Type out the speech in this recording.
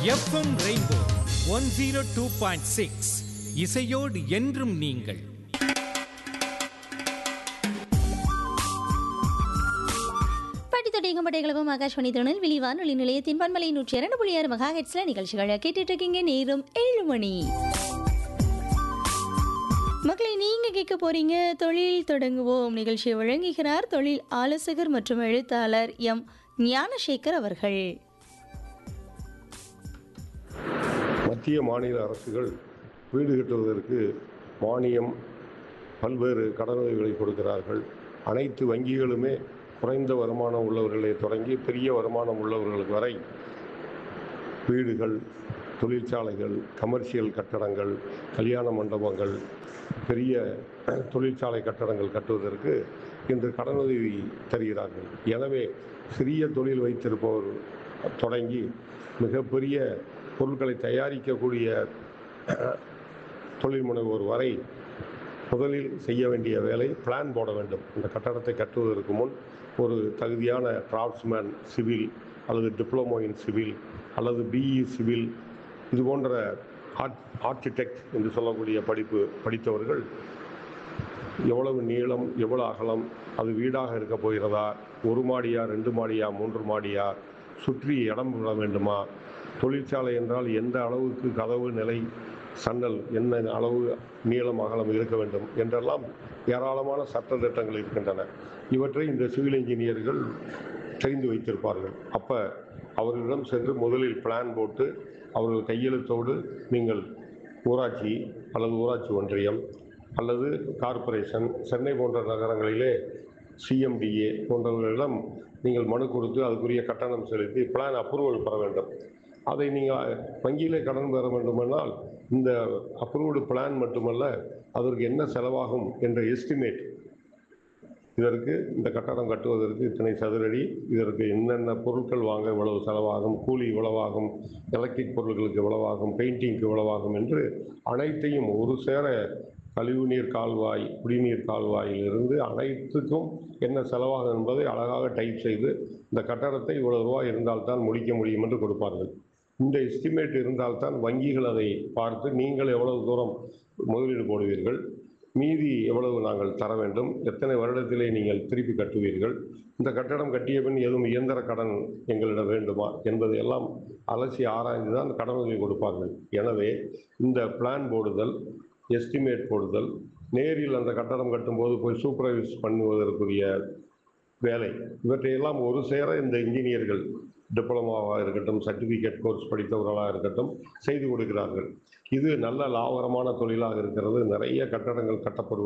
FM rainbow one zero two point six இசையோடு என்றும் நீங்கள் படித்தொடையங்கப்படைகளவும் ஆகாஷ்வாணி திருநெல்வேலி வானொலி நிலையத்தின் பன்மலை நூற்றி இரண்டு புள்ளி ஆறு மெகா ஹெட்ஸ்ல நிகழ்ச்சிகளை கேட்டுட்டு இருக்கீங்க நேரம் ஏழு மணி மக்களை நீங்க கேட்க போறீங்க தொழில் தொடங்குவோம் நிகழ்ச்சியை வழங்குகிறார் தொழில் ஆலோசகர் மற்றும் எழுத்தாளர் எம் ஞானசேகர் அவர்கள் மத்திய மாநில அரசுகள் வீடு கட்டுவதற்கு மானியம் பல்வேறு கடனுதவிகளை கொடுக்கிறார்கள் அனைத்து வங்கிகளுமே குறைந்த வருமானம் உள்ளவர்களை தொடங்கி பெரிய வருமானம் உள்ளவர்களுக்கு வரை வீடுகள் தொழிற்சாலைகள் கமர்ஷியல் கட்டடங்கள் கல்யாண மண்டபங்கள் பெரிய தொழிற்சாலை கட்டடங்கள் கட்டுவதற்கு இன்று கடனுதவி தருகிறார்கள் எனவே சிறிய தொழில் வைத்திருப்பவர் தொடங்கி மிகப்பெரிய பொருட்களை தயாரிக்கக்கூடிய தொழில் முனைவோர் வரை முதலில் செய்ய வேண்டிய வேலை பிளான் போட வேண்டும் இந்த கட்டடத்தை கட்டுவதற்கு முன் ஒரு தகுதியான டிராஃப்ட்ஸ்மேன் சிவில் அல்லது டிப்ளமோ இன் சிவில் அல்லது பிஇ சிவில் இது போன்ற ஆர்ட் ஆர்கிடெக்ட் என்று சொல்லக்கூடிய படிப்பு படித்தவர்கள் எவ்வளவு நீளம் எவ்வளவு அகலம் அது வீடாக இருக்க போகிறதா ஒரு மாடியா ரெண்டு மாடியா மூன்று மாடியா சுற்றி இடம் விட வேண்டுமா தொழிற்சாலை என்றால் எந்த அளவுக்கு கதவு நிலை சன்னல் என்ன அளவு நீளம் அகலம் இருக்க வேண்டும் என்றெல்லாம் ஏராளமான சட்ட திட்டங்கள் இருக்கின்றன இவற்றை இந்த சிவில் இன்ஜினியர்கள் தெரிந்து வைத்திருப்பார்கள் அப்போ அவர்களிடம் சென்று முதலில் பிளான் போட்டு அவர்கள் கையெழுத்தோடு நீங்கள் ஊராட்சி அல்லது ஊராட்சி ஒன்றியம் அல்லது கார்ப்பரேஷன் சென்னை போன்ற நகரங்களிலே சிஎம்டிஏ போன்றவர்களிடம் நீங்கள் மனு கொடுத்து அதுக்குரிய கட்டணம் செலுத்தி பிளான் அப்ரூவல் பெற வேண்டும் அதை நீங்கள் வங்கியிலே கடன் பெற வேண்டுமென்றால் இந்த அப்ரூவ்டு பிளான் மட்டுமல்ல அதற்கு என்ன செலவாகும் என்ற எஸ்டிமேட் இதற்கு இந்த கட்டடம் கட்டுவதற்கு இத்தனை சதுரடி இதற்கு என்னென்ன பொருட்கள் வாங்க இவ்வளவு செலவாகும் கூலி இவ்வளவாகும் எலக்ட்ரிக் பொருட்களுக்கு இவ்வளவாகும் பெயிண்டிங்க்கு இவ்வளவாகும் என்று அனைத்தையும் ஒரு சேர கழிவுநீர் கால்வாய் குடிநீர் கால்வாயிலிருந்து அனைத்துக்கும் என்ன செலவாகும் என்பதை அழகாக டைப் செய்து இந்த கட்டடத்தை இவ்வளவு ரூபாய் இருந்தால்தான் முடிக்க முடியும் என்று கொடுப்பார்கள் இந்த எஸ்டிமேட் இருந்தால்தான் வங்கிகள் அதை பார்த்து நீங்கள் எவ்வளவு தூரம் முதலீடு போடுவீர்கள் மீதி எவ்வளவு நாங்கள் தர வேண்டும் எத்தனை வருடத்திலே நீங்கள் திருப்பி கட்டுவீர்கள் இந்த கட்டடம் கட்டிய பின் எதுவும் இயந்திர கடன் எங்களிடம் வேண்டுமா என்பதை எல்லாம் அலசி ஆராய்ந்து தான் கடனுதவி கொடுப்பார்கள் எனவே இந்த பிளான் போடுதல் எஸ்டிமேட் போடுதல் நேரில் அந்த கட்டடம் கட்டும்போது போய் சூப்பர்வைஸ் பண்ணுவதற்குரிய வேலை இவற்றையெல்லாம் ஒரு சேர இந்த இன்ஜினியர்கள் டிப்ளமாவாக இருக்கட்டும் சர்டிஃபிகேட் கோர்ஸ் படித்தவர்களாக இருக்கட்டும் செய்து கொடுக்கிறார்கள் இது நல்ல லாபகரமான தொழிலாக இருக்கிறது நிறைய கட்டடங்கள் கட்டப்படுவது